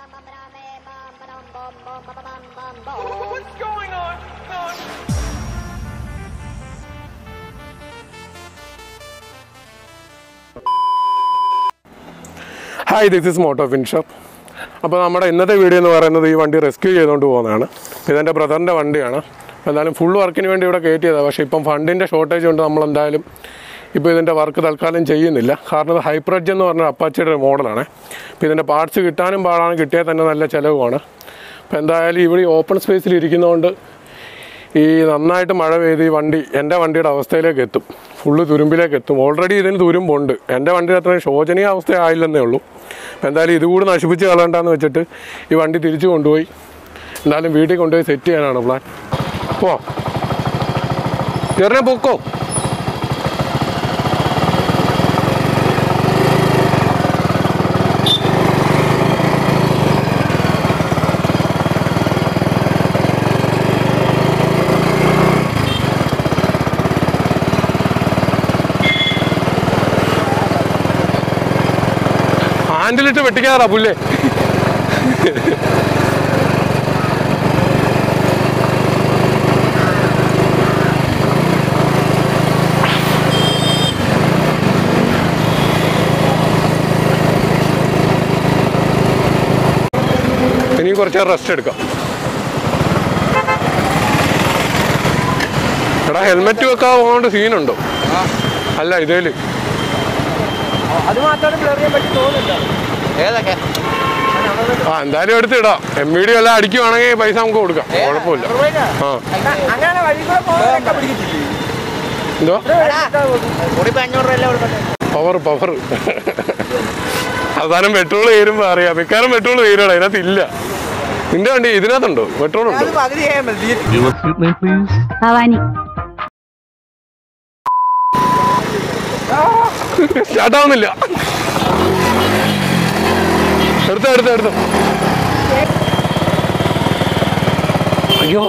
What's going on? Hi this is Moto Finshop അപ്പോൾ നമ്മുടെ ഇന്നത്തെ വീഡിയോ എന്ന് പറയുന്നത് ഈ വണ്ടി റെസ്ക്യൂ ചെയ്തുകൊണ്ട് പോകുന്നതാണ് ഇതെൻ്റെ ബ്രദറിൻ്റെ വണ്ടിയാണ് എന്തായാലും ഫുൾ വർക്കിന് വേണ്ടി ഇവിടെ കയറ്റിയതാണ് പക്ഷേ ഇപ്പം ഫണ്ടിൻ്റെ ഷോർട്ടേജ് കൊണ്ട് നമ്മൾ എന്തായാലും ഇപ്പോൾ ഇതിൻ്റെ വർക്ക് തൽക്കാലം ചെയ്യുന്നില്ല കാരണം ഇത് ഹൈപ്രഡ്ജ് എന്ന് പറഞ്ഞ അപ്പാച്ചിയുടെ ഒരു മോഡലാണ് അപ്പോൾ ഇതിൻ്റെ പാർട്സ് കിട്ടാനും പാടാണ് കിട്ടിയാൽ തന്നെ നല്ല ചിലവുമാണ് അപ്പോൾ എന്തായാലും ഇവിടെ ഓപ്പൺ സ്പേസിൽ ഇരിക്കുന്നതുകൊണ്ട് ഈ നന്നായിട്ട് മഴ പെയ്ത് ഈ വണ്ടി എൻ്റെ വണ്ടിയുടെ അവസ്ഥയിലേക്ക് എത്തും ഫുള്ള് തുരുമ്പിലേക്ക് എത്തും ഓൾറെഡി ഇതിന് തുരുമ്പുണ്ട് എൻ്റെ വണ്ടിയുടെ അത്രയും ശോചനീയ അവസ്ഥ ആയില്ലെന്നേ ഉള്ളൂ അപ്പോൾ എന്തായാലും ഇതുകൂടി നശിപ്പിച്ച് കളയണ്ടെന്ന് വെച്ചിട്ട് ഈ വണ്ടി തിരിച്ചു കൊണ്ടുപോയി എന്തായാലും വീട്ടിൽ കൊണ്ടുപോയി സെറ്റ് ചെയ്യാനാണ് പ്ലാൻ പോ ചെറിയ പൊക്കോ ഹാൻഡിലിട്ട് വെട്ടിക്കാറാ പുല്ലേ ഇനി കുറച്ച് റെസ്റ്റ് എടുക്കാം എടാ ഹെൽമെറ്റ് വെക്കാൻ പോകേണ്ട സീനുണ്ടോ അല്ല ഇതേല് അത് മാത്രമാണ് ബ്ലർ ചെയ്യാൻ പറ്റി തോന്നുന്നില്ല ഏതൊക്കെ ആ എന്തായാലും എടുത്തിടാം എം വി ഡി എല്ലാം അടിക്കുവാണെങ്കിൽ പൈസ നമുക്ക് കൊടുക്കാം കുഴപ്പമില്ല ആ അങ്ങനെ വഴി കൂടെ പോകുന്നതൊക്കെ പിടിക്കത്തില്ലേ എന്തോ കൂടിപ്പോ അഞ്ഞൂറ് രൂപ അല്ലേ കൊടുക്കട്ടെ പവർ പവർ അവസാനം പെട്രോൾ തീരുമ്പോ അറിയാം മിക്കാറും പെട്രോൾ തീരണം അതിനകത്ത് ഇല്ല നിന്റെ വണ്ടി ഇതിനകത്തുണ്ടോ പെട്രോൾ ഉണ്ടോ അത് പകുതി ചെയ്യാൻ മതി Your street name, please. Bhavani സ്റ്റാർട്ടാവുന്നില്ല എടുത്തോ എടുത്തോ എടുത്തോ അയ്യോ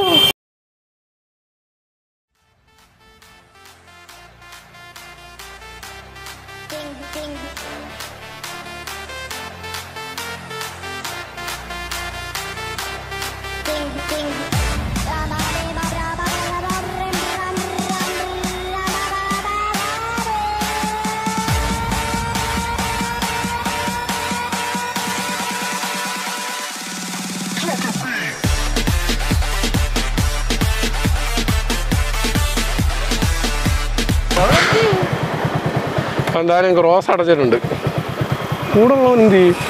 എന്തായാലും ക്രോസ് അടച്ചിട്ടുണ്ട് കൂടെ ഉള്ളവൻ എന്ത് ചെയ്യും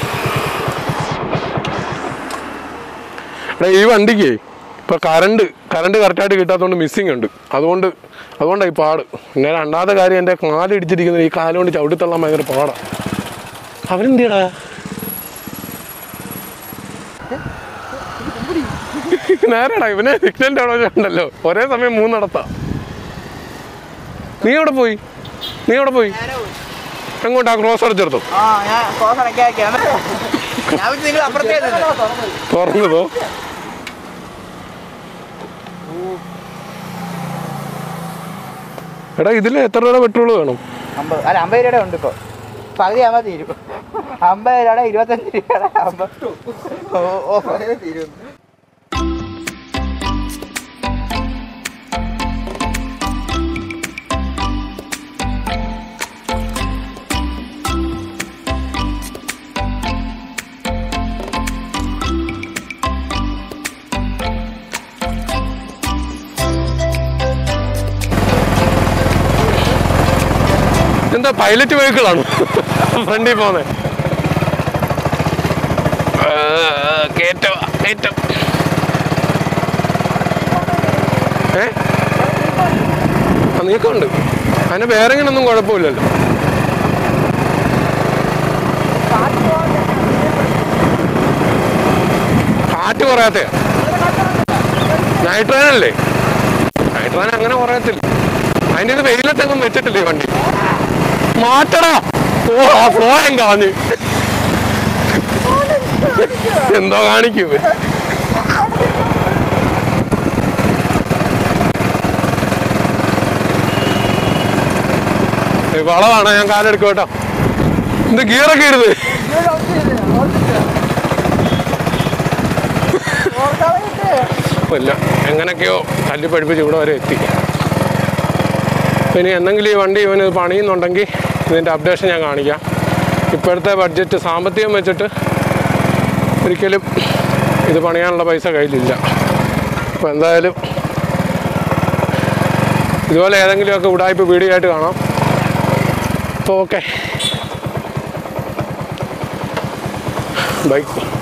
എടാ ഈ വണ്ടിക്ക് ഇപ്പൊ കറണ്ട് കറണ്ട് കറക്റ്റായിട്ട് കിട്ടാത്തതുകൊണ്ട് മിസ്സിങ് ഉണ്ട് അതുകൊണ്ട് അതുകൊണ്ടാണ് ഈ പാട് പിന്നെ രണ്ടാമത്തെ കാര്യം എൻ്റെ കാല് ഇടിച്ചിരിക്കുന്നത് ഈ കാല് കൊണ്ട് ചവിട്ടിത്തള്ളാൻ ഭയങ്കര പാടാ അവനെന്തിയടാ നേരെടാ ഇവനെ സിഗ്നലിന്റെ അവിടെ ഉണ്ടല്ലോ ഒരേ സമയം മൂന്നിടത്താ നീ എവിടെ പോയി നീ എവിടെ പോയി എങ്ങോട്ടാ ക്രോസ് അടച്ചെടുത്തോ ആ ഞാൻ ക്രോസ് അടക്കാക്കിയാണ് ഞാൻ വിളിച്ച് നിങ്ങൾ അപ്പുറത്തേ നിന്ന്. തുറന്നതോ എടാ ഇതിൽ എത്ര രൂപ പെട്രോൾ വേണം അമ്പത് അല്ല അമ്പത് രൂപയുടെ ഉണ്ട് ഇപ്പൊ പകുതി ആകുമ്പോൾ തീരും അമ്പത് രൂപയുടെ ഇരുപത്തഞ്ച് രൂപയുടെ അമ്പത് ഓ ഓ തീരും എന്താ പൈലറ്റ് വെഹിക്കിളാണ് ഫ്രണ്ടിൽ പോന്നെ കേറ്റോ കേറ്റോ ഏ ആ, നീക്കമുണ്ട് അതിന് ബേറിങ്ങിനൊന്നും കുഴപ്പമില്ലല്ലോ കാറ്റ് കുറയാത്ത നൈട്രേൻ അല്ലേ നൈട്രേൻ അങ്ങനെ കുറയത്തില്ല അതിൻ്റെ ഇത് വെയിലത്തെങ്ങും വെച്ചിട്ടില്ലേ ഈ വണ്ടി മാറ്റടാ ഓ ആ ഫ്ലോ കാഞ്ഞ് എന്തോ കാണിക്കും ഏയ് വളവാണ് ഞാൻ കാലെടുക്കും കേട്ടോ ഇത് ഗിയറൊക്കെ ഇരുത് കുഴപ്പമില്ല എങ്ങനെയൊക്കെയോ തല്ലിപ്പഴിപ്പിച്ച് ഇവിടെ വരെ എത്തി പിന്നെ എന്തെങ്കിലും ഈ വണ്ടി ഇവന് പണിയുന്നുണ്ടെങ്കിൽ ഇതിൻ്റെ അപ്ഡേഷൻ ഞാൻ കാണിക്കാം ഇപ്പോഴത്തെ ബഡ്ജറ്റ് സാമ്പത്തികം വെച്ചിട്ട് ഒരിക്കലും ഇത് പണിയാനുള്ള പൈസ കയ്യിലില്ല അപ്പോൾ എന്തായാലും ഇതുപോലെ ഏതെങ്കിലുമൊക്കെ ഉടായ്പ വീഡിയോ ആയിട്ട് കാണാം അപ്പോൾ ഓക്കെ ബൈ